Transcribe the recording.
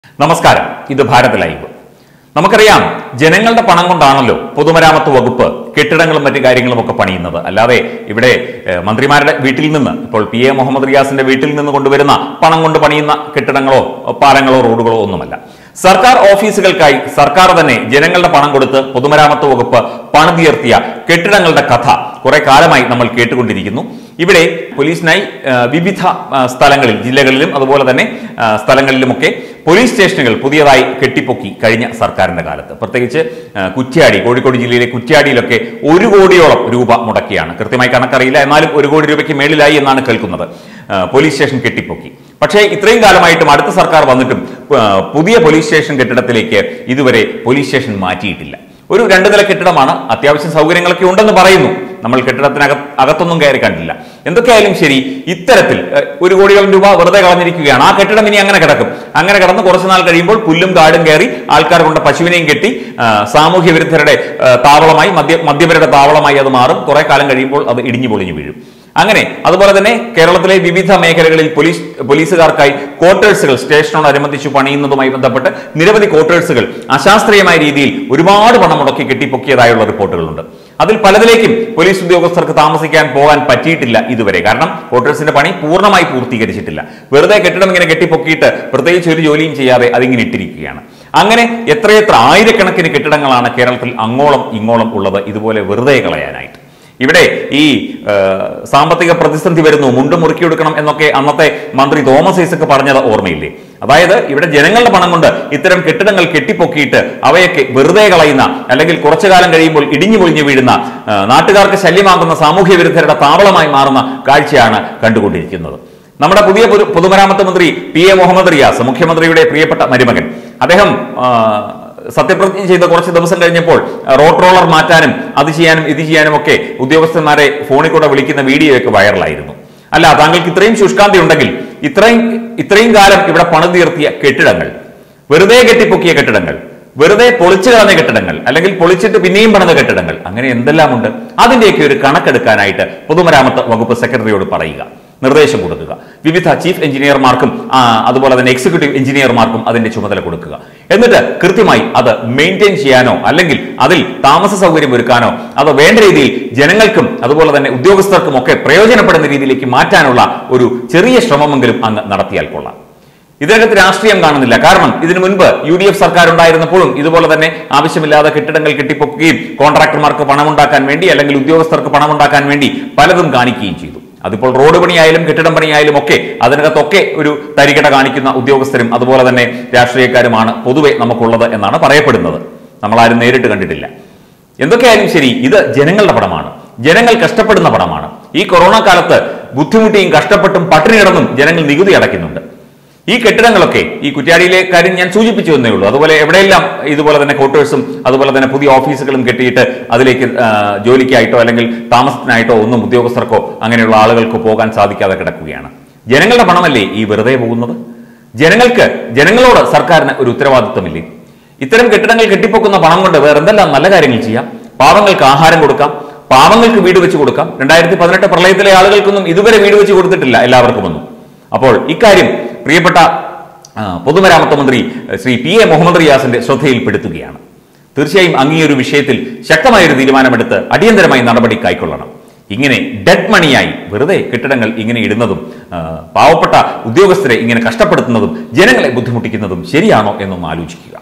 നമസ്കാരം ഇത് ഭാരത് ലൈവ് നമുക്കറിയാം ജനങ്ങളുടെ പണം കൊണ്ടാണല്ലോ പൊതുമരാമത്ത് വകുപ്പ് കെട്ടിടങ്ങളും മറ്റു കാര്യങ്ങളും ഒക്കെ പണിയുന്നത് അല്ലാതെ ഇവിടെ ഏഹ്, മന്ത്രിമാരുടെ വീട്ടിൽ നിന്ന് ഇപ്പോൾ പി എ മുഹമ്മദ് റിയാസിന്റെ വീട്ടിൽ നിന്ന് കൊണ്ടുവരുന്ന പണം കൊണ്ട് പണിയുന്ന കെട്ടിടങ്ങളോ പാലങ്ങളോ റോഡുകളോ ഒന്നുമല്ല സർക്കാർ ഓഫീസുകൾക്കായി സർക്കാർ തന്നെ ജനങ്ങളുടെ പണം കൊടുത്ത് പൊതുമരാമത്ത് വകുപ്പ് പണിതുയർത്തിയ കെട്ടിടങ്ങളുടെ കഥ കുറെ കാലമായി നമ്മൾ കേട്ടുകൊണ്ടിരിക്കുന്നു ഇവിടെ പോലീസിനായി ആ, വിവിധ ആ, സ്ഥലങ്ങളിൽ ജില്ലകളിലും അതുപോലെ തന്നെ ആ, സ്ഥലങ്ങളിലുമൊക്കെ പോലീസ് സ്റ്റേഷനുകൾ പുതിയതായി കെട്ടിപ്പൊക്കി കഴിഞ്ഞ സർക്കാരിന്റെ കാലത്ത് പ്രത്യേകിച്ച് ആ, കുറ്റ്യാടി കോഴിക്കോട് ജില്ലയിലെ കുറ്റ്യാടിയിലൊക്കെ ഒരു കോടിയോളം രൂപ മുടക്കിയാണ് കൃത്യമായി കണക്കറിയില്ല എന്നാലും ഒരു കോടി രൂപയ്ക്ക് മേളിലായി എന്നാണ് കേൾക്കുന്നത് ആ, പോലീസ് സ്റ്റേഷൻ കെട്ടിപ്പൊക്കി പക്ഷേ ഇത്രയും കാലമായിട്ടും അടുത്ത സർക്കാർ വന്നിട്ടും ആ, പുതിയ പോലീസ് സ്റ്റേഷൻ കെട്ടിടത്തിലേക്ക് ഇതുവരെ പോലീസ് സ്റ്റേഷൻ മാറ്റിയിട്ടില്ല ഒരു രണ്ട് നില കെട്ടിടമാണ് അത്യാവശ്യം സൗകര്യങ്ങളൊക്കെ ഉണ്ടെന്ന് പറയുന്നു നമ്മൾ കെട്ടിടത്തിനക അകത്തൊന്നും കയറി കണ്ടില്ല എന്തൊക്കെയായാലും ശരി ഇത്തരത്തിൽ ഏഹ്, ഒരു കോടിയോളം രൂപ വെറുതെ കളഞ്ഞിരിക്കുകയാണ് ആ കെട്ടിടം ഇനി അങ്ങനെ കിടക്കും അങ്ങനെ കിടന്ന് കുറച്ച് നാൾ കഴിയുമ്പോൾ പുല്ലും കാടും കയറി ആൾക്കാർ കൊണ്ട് പശുവിനെയും കെട്ടി ആ, സാമൂഹ്യ വിരുദ്ധരുടെ ആ, താവളമായി മദ്യ മദ്യപരുടെ താവളമായി അത് മാറും കുറെ കാലം കഴിയുമ്പോൾ അത് ഇടിഞ്ഞു പൊളിഞ്ഞു വീഴും അങ്ങനെ അതുപോലെ തന്നെ കേരളത്തിലെ വിവിധ മേഖലകളിൽ പോലീസ് പോലീസുകാർക്കായി ക്വാർട്ടേഴ്സുകൾ സ്റ്റേഷനോടനുബന്ധിച്ച് പണിയുന്നതുമായി ബന്ധപ്പെട്ട് നിരവധി ക്വാർട്ടേഴ്സുകൾ അശാസ്ത്രീയമായ രീതിയിൽ ഒരുപാട് പണം മുടക്കി കെട്ടിപ്പൊക്കിയതായുള്ള റിപ്പോർട്ടുകളുണ്ട് അതിൽ പലതിലേക്കും പോലീസ് ഉദ്യോഗസ്ഥർക്ക് താമസിക്കാൻ പോകാൻ പറ്റിയിട്ടില്ല ഇതുവരെ കാരണം ക്വാർട്ടേഴ്സിന്റെ പണി പൂർണ്ണമായി പൂർത്തീകരിച്ചിട്ടില്ല വെറുതെ കെട്ടിടം ഇങ്ങനെ കെട്ടിപ്പൊക്കിയിട്ട് പ്രത്യേകിച്ച് ഒരു ജോലിയും ചെയ്യാതെ അതിങ്ങനെ ഇട്ടിരിക്കുകയാണ് അങ്ങനെ എത്രയെത്ര ആയിരക്കണക്കിന് കെട്ടിടങ്ങളാണ് കേരളത്തിൽ അങ്ങോളം ഇങ്ങോളം ഉള്ളത് ഇതുപോലെ വെറുതെ കളയാനായിട്ട് ഇവിടെ ഈ ആ, സാമ്പത്തിക പ്രതിസന്ധി വരുന്നു മുണ്ട് മുറുക്കിയെടുക്കണം എന്നൊക്കെ അന്നത്തെ മന്ത്രി തോമസ് ഐസക്ക് പറഞ്ഞത് ഓർമ്മയില്ലേ അതായത് ഇവിടെ ജനങ്ങളുടെ പണം കൊണ്ട് ഇത്തരം കെട്ടിടങ്ങൾ കെട്ടിപ്പൊക്കിയിട്ട് അവയൊക്കെ വെറുതെ കളയുന്ന അല്ലെങ്കിൽ കുറച്ചു കാലം കഴിയുമ്പോൾ ഇടിഞ്ഞു പൊളിഞ്ഞു വീഴുന്ന ആ, നാട്ടുകാർക്ക് ശല്യമാകുന്ന സാമൂഹ്യ വിരുദ്ധരുടെ താവളമായി മാറുന്ന കാഴ്ചയാണ് കണ്ടുകൊണ്ടിരിക്കുന്നത് നമ്മുടെ പുതിയ പൊതു- പൊതുമരാമത്ത് മന്ത്രി പി എ മുഹമ്മദ് റിയാസ് മുഖ്യമന്ത്രിയുടെ പ്രിയപ്പെട്ട മരുമകൻ അദ്ദേഹം ആ, സത്യപ്രതിജ്ഞ ചെയ്ത കുറച്ച് ദിവസം കഴിഞ്ഞപ്പോൾ ആ, റോഡ് റോളർ മാറ്റാനും അത് ചെയ്യാനും ഇത് ചെയ്യാനും ഒക്കെ ഉദ്യോഗസ്ഥന്മാരെ ഫോണിൽ കൂടെ വിളിക്കുന്ന വീഡിയോ ഒക്കെ വൈറലായിരുന്നു അല്ല താങ്കൾക്ക് ഇത്രയും ശുഷ്കാന്തി ഉണ്ടെങ്കിൽ ഇത്രയും ഇത്രയും കാലം ഇവിടെ പണിതീർത്തിയ കെട്ടിടങ്ങൾ വെറുതെ കെട്ടിപ്പൊക്കിയ കെട്ടിടങ്ങൾ വെറുതെ പൊളിച്ചു കളഞ്ഞ കെട്ടിടങ്ങൾ അല്ലെങ്കിൽ പൊളിച്ചിട്ട് പിന്നെയും പണിത കെട്ടിടങ്ങൾ അങ്ങനെ എന്തെല്ലാമുണ്ട് അതിന്റെയൊക്കെ ഒരു കണക്കെടുക്കാനായിട്ട് പൊതുമരാമത്ത് വകുപ്പ് സെക്രട്ടറിയോട് പറയുക നിർദ്ദേശം കൊടുക്കുക വിവിധ ചീഫ് എഞ്ചിനീയർമാർക്കും ആ, അതുപോലെ തന്നെ എക്സിക്യൂട്ടീവ് എഞ്ചിനീയർമാർക്കും അതിന്റെ ചുമതല കൊടുക്കുക എന്നിട്ട് കൃത്യമായി അത് മെയിൻറ്റെയിൻ ചെയ്യാനോ അല്ലെങ്കിൽ അതിൽ താമസ സൗകര്യം ഒരുക്കാനോ അത് വേണ്ട രീതിയിൽ ജനങ്ങൾക്കും അതുപോലെ തന്നെ ഉദ്യോഗസ്ഥർക്കും ഒക്കെ പ്രയോജനപ്പെടുന്ന രീതിയിലേക്ക് മാറ്റാനുള്ള ഒരു ചെറിയ ശ്രമമെങ്കിലും അങ്ങ് നടത്തിയാൽ കൊള്ളാം ഇതിനകത്ത് രാഷ്ട്രീയം കാണുന്നില്ല കാരണം ഇതിനു മുൻപ് യു ഡി എഫ് സർക്കാർ ഉണ്ടായിരുന്നപ്പോഴും ഇതുപോലെ തന്നെ ആവശ്യമില്ലാതെ കെട്ടിടങ്ങൾ കെട്ടിപ്പൊക്കുകയും കോൺട്രാക്ടർമാർക്ക് പണമുണ്ടാക്കാൻ വേണ്ടി അല്ലെങ്കിൽ ഉദ്യോഗസ്ഥർക്ക് പണമുണ്ടാക്കാൻ വേണ്ടി പലതും കാണിക്കുകയും ചെയ്തു അതിപ്പോൾ റോഡ് പണിയായാലും കെട്ടിടം പണിയായാലും ഒക്കെ അതിനകത്തൊക്കെ ഒരു തരികട കാണിക്കുന്ന ഉദ്യോഗസ്ഥരും അതുപോലെ തന്നെ രാഷ്ട്രീയക്കാരുമാണ് പൊതുവെ നമുക്കുള്ളത് എന്നാണ് പറയപ്പെടുന്നത് നമ്മളാരും നേരിട്ട് കണ്ടിട്ടില്ല എന്തൊക്കെയായാലും ശരി ഇത് ജനങ്ങളുടെ പടമാണ് ജനങ്ങൾ കഷ്ടപ്പെടുന്ന പടമാണ് ഈ കൊറോണ കാലത്ത് ബുദ്ധിമുട്ടിയും കഷ്ടപ്പെട്ടും പട്ടിണി കിടന്നും ജനങ്ങൾ നികുതി അടയ്ക്കുന്നുണ്ട് ഈ കെട്ടിടങ്ങളൊക്കെ ഈ കുറ്റ്യാടിയിലെ കാര്യം ഞാൻ സൂചിപ്പിച്ചു എന്നേ ഉള്ളൂ അതുപോലെ എവിടെയെല്ലാം ഇതുപോലെ തന്നെ ക്വാർട്ടേഴ്സും അതുപോലെ തന്നെ പുതിയ ഓഫീസുകളും കെട്ടിയിട്ട് അതിലേക്ക് ആ, ജോലിക്കായിട്ടോ അല്ലെങ്കിൽ താമസത്തിനായിട്ടോ ഒന്നും ഉദ്യോഗസ്ഥർക്കോ അങ്ങനെയുള്ള ആളുകൾക്കോ പോകാൻ സാധിക്കാതെ കിടക്കുകയാണ് ജനങ്ങളുടെ പണമല്ലേ ഈ വെറുതെ പോകുന്നത് ജനങ്ങൾക്ക് ജനങ്ങളോട് സർക്കാരിന് ഒരു ഉത്തരവാദിത്വമില്ലേ ഇത്തരം കെട്ടിടങ്ങൾ കെട്ടിപ്പൊക്കുന്ന പണം കൊണ്ട് വേറെ എന്തെല്ലാം നല്ല കാര്യങ്ങൾ ചെയ്യാം പാവങ്ങൾക്ക് ആഹാരം കൊടുക്കാം പാവങ്ങൾക്ക് വീട് വെച്ച് കൊടുക്കാം രണ്ടായിരത്തി പതിനെട്ട് പ്രളയത്തിലെ ആളുകൾക്കൊന്നും ഇതുവരെ വീട് വെച്ച് കൊടുത്തിട്ടില്ല എല്ലാവർക്കും ഒന്നും അപ്പോൾ ഇക്കാര്യം പ്രിയപ്പെട്ട ആ, പൊതുമരാമത്ത് മന്ത്രി ആ, ശ്രീ പി എ മുഹമ്മദ് റിയാസിന്റെ ശ്രദ്ധയിൽപ്പെടുത്തുകയാണ് തീർച്ചയായും അങ്ങ് ഈ ഒരു വിഷയത്തിൽ ശക്തമായൊരു തീരുമാനമെടുത്ത് അടിയന്തരമായി നടപടി കൈക്കൊള്ളണം ഇങ്ങനെ ഡെഡ് മണിയായി വെറുതെ കെട്ടിടങ്ങൾ ഇങ്ങനെ ഇടുന്നതും ആ, പാവപ്പെട്ട ഉദ്യോഗസ്ഥരെ ഇങ്ങനെ കഷ്ടപ്പെടുത്തുന്നതും ജനങ്ങളെ ബുദ്ധിമുട്ടിക്കുന്നതും ശരിയാണോ എന്നൊന്ന് ആലോചിക്കുക